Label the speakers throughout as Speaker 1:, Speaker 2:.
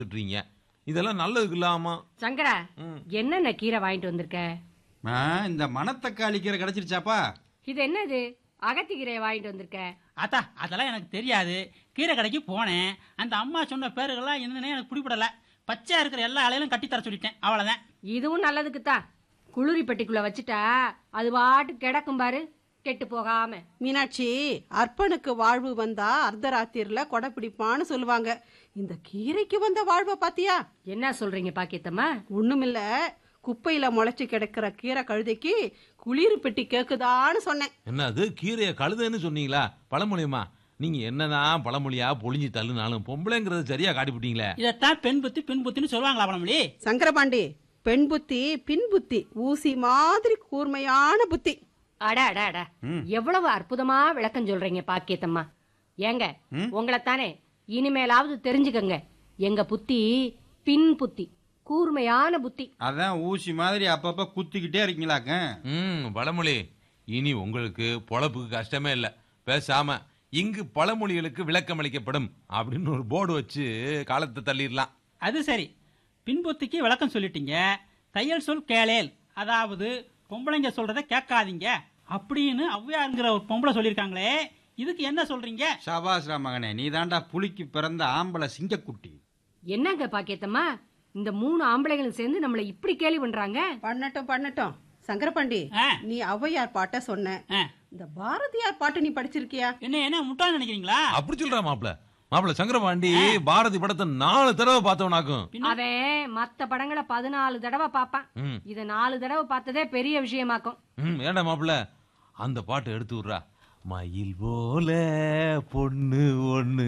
Speaker 1: திட்டுறீங்க இதெல்லாம் நல்லதுக்கு இல்லாமா
Speaker 2: சங்கரா
Speaker 1: ம்.
Speaker 2: என்னென்ன கீரை வாங்கிட்டு வந்திருக்க
Speaker 3: ஆ, இந்த மணத்தக்காளி கீரை கிடைச்சிருச்சாப்பா
Speaker 2: இது என்னது அகத்தி கீரையை வாங்கிட்டு வந்திருக்க
Speaker 4: அத்தா அதெல்லாம் எனக்கு தெரியாது கீரை கடைக்கு போனேன் அந்த அம்மா சொன்ன பேருகள்லாம் என்னன்னு எனக்கு பிடிபடல பச்சையா இருக்கிற எல்லா இலையிலும் கட்டி தர சொல்லிட்டேன் அவ்வளவுதான்
Speaker 2: இதுவும் நல்லதுக்குத்தான் குளிரி பெட்டிக்குள்ள வச்சுட்டா அது பாட்டு கிடக்கும் பாரு கெட்டு போகாம
Speaker 5: மீனாட்சி அர்ப்பனுக்கு வாழ்வு வந்தா அர்த்தராத்திரில கொடை பிடிப்பான்னு சொல்லுவாங்க இந்த கீரைக்கு வந்த வாழ்வை பாத்தியா
Speaker 2: என்ன சொல்றீங்க பாக்கியத்தம்மா
Speaker 5: ஒண்ணுமில்ல குப்பையில முளைச்சு கிடக்கிற கீரை கழுதைக்கு குளிர் பெட்டி கேக்குதான்னு சொன்னேன்
Speaker 1: என்னது கீரையை கழுதுன்னு சொன்னீங்களா பழமொழியமா நீங்க என்னதான் பழமொழியா பொழிஞ்சு தள்ளுனாலும் பொம்பளைங்கிறத சரியா காட்டிவிட்டீங்களே
Speaker 4: இதைத்தான் பெண் புத்தி பின் புத்தின்னு சொல்லுவாங்களா பழமொழி
Speaker 5: சங்கரபாண்டி பெண் புத்தி பின் புத்தி ஊசி மாதிரி கூர்மையான புத்தி
Speaker 2: அட அட அட எவ்வளவு அற்புதமா விளக்கம் சொல்றீங்க பாக்கியத்தம்மா ஏங்க உங்களைத்தானே இனிமேலாவது தெரிஞ்சுக்கங்க எங்க புத்தி பின் புத்தி கூர்மையான புத்தி
Speaker 3: அதான் ஊசி மாதிரி அப்பப்ப குத்திக்கிட்டே இருக்கீங்களாக்க
Speaker 1: ம் பழமொழி இனி உங்களுக்கு பொழப்புக்கு கஷ்டமே இல்ல பேசாம இங்கு பழமொழிகளுக்கு விளக்கம் அளிக்கப்படும் அப்படின்னு ஒரு போர்டு வச்சு காலத்தை தள்ளிடலாம்
Speaker 4: அது சரி பின் புத்திக்கு விளக்கம் சொல்லிட்டீங்க தையல் சொல் கேளேல் அதாவது பொம்பளைங்க சொல்றத கேட்காதீங்க அப்படின்னு ஔவையாருங்கிற ஒரு பொம்பளை சொல்லியிருக்காங்களே இதுக்கு என்ன சொல்றீங்க
Speaker 3: சபாஸ்ரா மகனே நீ தாண்டா புலிக்கு பிறந்த ஆம்பளை சிங்கக்குட்டி
Speaker 2: என்னங்க பாக்கியத்தம்மா இந்த மூணு ஆம்பளைங்களும் சேர்ந்து நம்மளை இப்படி கேலி பண்றாங்க
Speaker 5: பண்ணட்டும் பண்ணட்டும் சங்கரபாண்டி
Speaker 4: ஆ.
Speaker 5: நீ ஔவையார் பாட்ட சொன்ன
Speaker 4: ஆ,
Speaker 5: இந்த பாரதியார் பாட்டு நீ படிச்சிருக்கியா
Speaker 4: என்ன என்ன முட்டாள் நினைக்கிறீங்களா
Speaker 1: அப்படி சொல்றா மாப்பிள மாப்பிள சங்கரபாண்டி பாரதி படத்தை நாலு தடவை பார்த்தவனாக்கும்
Speaker 2: அவன் மத்த படங்களை பதினாலு தடவை பார்ப்பான்
Speaker 1: ம்.
Speaker 2: இத நாலு தடவை பார்த்ததே பெரிய விஷயமாக்கும்
Speaker 1: ம் ஏண்டா மாப்பிள அந்த பாட்டை எடுத்து விட்றா மயில் போல பொண்ணு ஒண்ணு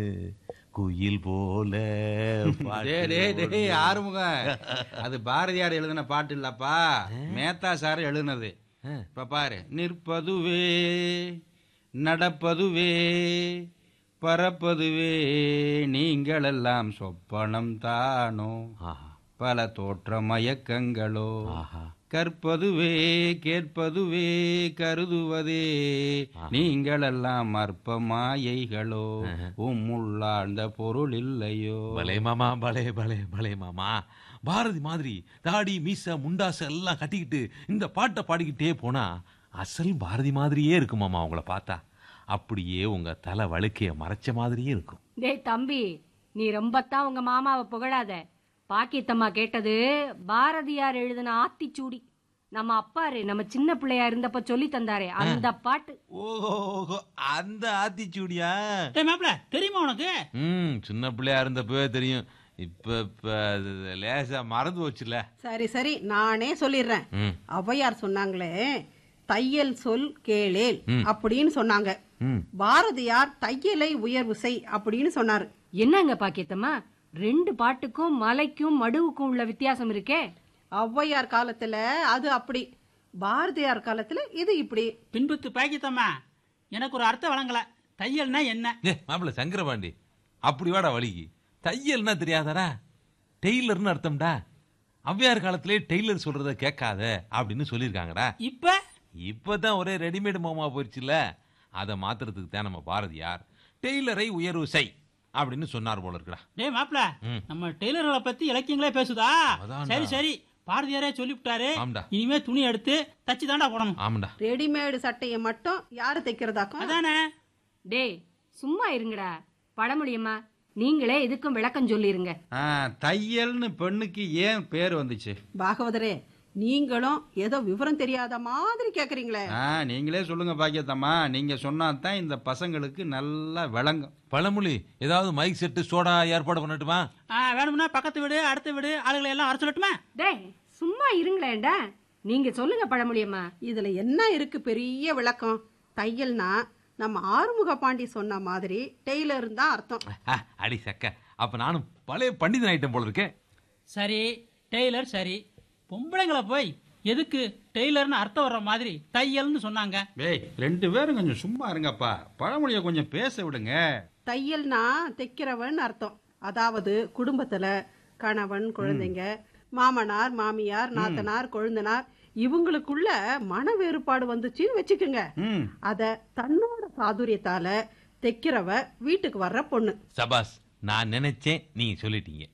Speaker 1: குயில் போல பாட்டு
Speaker 3: டேய் டேய்
Speaker 1: ஒண்ணு.
Speaker 3: டேய் ஆறுமுக அது பாரதியார் எழுதின பாட்டு இல்லப்பா மேத்தா சார் எழுதினது இப்ப பாரு நிற்பதுவே நடப்பதுவே பறப்பதுவே நீங்களெல்லாம் சொப்பனம் தானோ
Speaker 1: ஆஹா
Speaker 3: பல தோற்ற மயக்கங்களோ
Speaker 1: ஆஹா
Speaker 3: கற்பதுவே கேட்பதுவே கருதுவதே நீங்களெல்லாம் அற்ப மாயைகளோ உம்முள்ளாழ்ந்த பொருள் இல்லையோ
Speaker 1: பலே மாமா பலே பலே பலே மாமா பாரதி மாதிரி தாடி மீச முண்டாச எல்லாம் கட்டிக்கிட்டு இந்த பாட்டை பாடிக்கிட்டே போனா அசல் பாரதி மாதிரியே இருக்கும் மாமா உங்களை பார்த்தா அப்படியே உங்க தலை வழுக்கைய மறைச்ச மாதிரியே இருக்கும்
Speaker 2: டேய் தம்பி நீ ரொம்பத்தான் உங்க மாமாவை புகழாத பாக்கியத்தம்மா கேட்டது பாரதியார் எழுதின ஆத்திச்சூடி நம்ம அப்பாரு நம்ம சின்ன பிள்ளையா இருந்தப்ப சொல்லி தந்தாரே அந்த பாட்டு
Speaker 1: ஓஹோ அந்த ஆத்திச்சூடியா
Speaker 4: டேய் மாப்பிள தெரியுமா உனக்கு
Speaker 1: ம் சின்ன பிள்ளையா இருந்தப்பவே தெரியும் இப்ப இப்ப அது லேசா மறந்து போச்சுல
Speaker 5: சரி சரி நானே சொல்லிடுறேன்
Speaker 1: ம்
Speaker 5: ஔவையார் சொன்னாங்களே தையல் சொல் கேளேல்
Speaker 1: ம்.
Speaker 5: அப்படின்னு சொன்னாங்க
Speaker 1: ம்
Speaker 5: பாரதியார் தையலை உயர்வு செய் அப்படின்னு சொன்னாரு
Speaker 2: என்னங்க பாக்கியத்தம்மா ரெண்டு பாட்டுக்கும் மலைக்கும் மடுவுக்கும் உள்ள வித்தியாசம் இருக்கே
Speaker 5: ஔவையார் காலத்துல அது அப்படி பாரதியார் காலத்துல இது இப்படி
Speaker 4: பின்புத்து பாக்கித்தம்மா எனக்கு ஒரு அர்த்தம் வழங்கல தையல்னா என்ன
Speaker 1: ஏ மாப்பிள்ள சங்கரபாண்டி அப்படி வாடா வழிக்கு தையல்னா தெரியாதடா டெய்லர்னு அர்த்தம்டா ஔவையார் காலத்திலே டெய்லர் சொல்றத கேட்காத அப்படின்னு சொல்லியிருக்காங்கடா
Speaker 4: இப்ப
Speaker 1: இப்பதான் ஒரே ரெடிமேட் மாமா போயிடுச்சுல அதை மாத்துறதுக்கு தான் நம்ம பாரதியார் டெய்லரை உயர்வு செய் அப்படின்னு சொன்னார் போல இருக்குடா
Speaker 4: டேய் மாப்பிள
Speaker 1: ம்.
Speaker 4: நம்ம டெய்லர்களை பத்தி இலக்கியங்களே பேசுதா
Speaker 1: அதான்டா.
Speaker 4: சரி சரி பாரதியாரே சொல்லிவிட்டாரு
Speaker 1: ஆம்டா.
Speaker 4: இனிமே துணி எடுத்து தச்சு தாண்டா போடணும்
Speaker 1: ஆமாண்டா
Speaker 5: ரெடிமேடு சட்டையை மட்டும் யாரு தைக்கிறதாக்கும்
Speaker 4: அதானே
Speaker 2: டேய் சும்மா இருங்கடா பழமொழியம்மா நீங்களே இதுக்கும் விளக்கம் சொல்லிருங்க
Speaker 3: ஆ, தையல்னு பெண்ணுக்கு ஏன் பேர் வந்துச்சு
Speaker 5: பாகவதரே நீங்களும் ஏதோ விவரம் தெரியாத மாதிரி கேக்குறீங்களே
Speaker 3: ஆ நீங்களே சொல்லுங்க பாக்கியத்தம்மா நீங்க சொன்னாதான் இந்த பசங்களுக்கு நல்லா விளங்கும்
Speaker 1: பழமொழி ஏதாவது மைக் செட்டு சோடா ஏற்பாடு பண்ணட்டுமா
Speaker 4: ஆ, வேணும்னா பக்கத்து வீடு அடுத்த வீடு ஆளுகளை எல்லாம் வர சொல்லட்டுமா
Speaker 2: டேய் சும்மா இருங்களேன்டா நீங்க சொல்லுங்க பழமொழியம்மா
Speaker 5: இதுல என்ன இருக்கு பெரிய விளக்கம் தையல்னா நம்ம ஆறுமுக பாண்டி சொன்ன மாதிரி டெய்லர் தான் அர்த்தம்
Speaker 1: ஆ, அடி சக்க அப்ப நானும் பழைய பண்டிதன் ஐட்டம் போல இருக்கேன்
Speaker 4: சரி டெய்லர் சரி பொம்பளைங்களை போய் எதுக்கு டெய்லர்னு அர்த்தம் வர்ற மாதிரி தையல்னு சொன்னாங்க
Speaker 3: ஏய் ரெண்டு பேரும் கொஞ்சம் சும்மா இருங்கப்பா பழமொழியை கொஞ்சம் பேச விடுங்க
Speaker 5: தையல்னா தைக்கிறவன் அர்த்தம் அதாவது குடும்பத்துல கணவன் குழந்தைங்க மாமனார் மாமியார் நாத்தனார் கொழுந்தனார் இவங்களுக்குள்ள மன வேறுபாடு வந்துச்சுன்னு வச்சுக்கோங்க
Speaker 3: ம்
Speaker 5: அத தன்னோட சாதுரியத்தால தைக்கிறவ வீட்டுக்கு வர்ற பொண்ணு
Speaker 1: சபாஸ் நான் நினைச்சேன் நீங்க சொல்லிட்டீங்க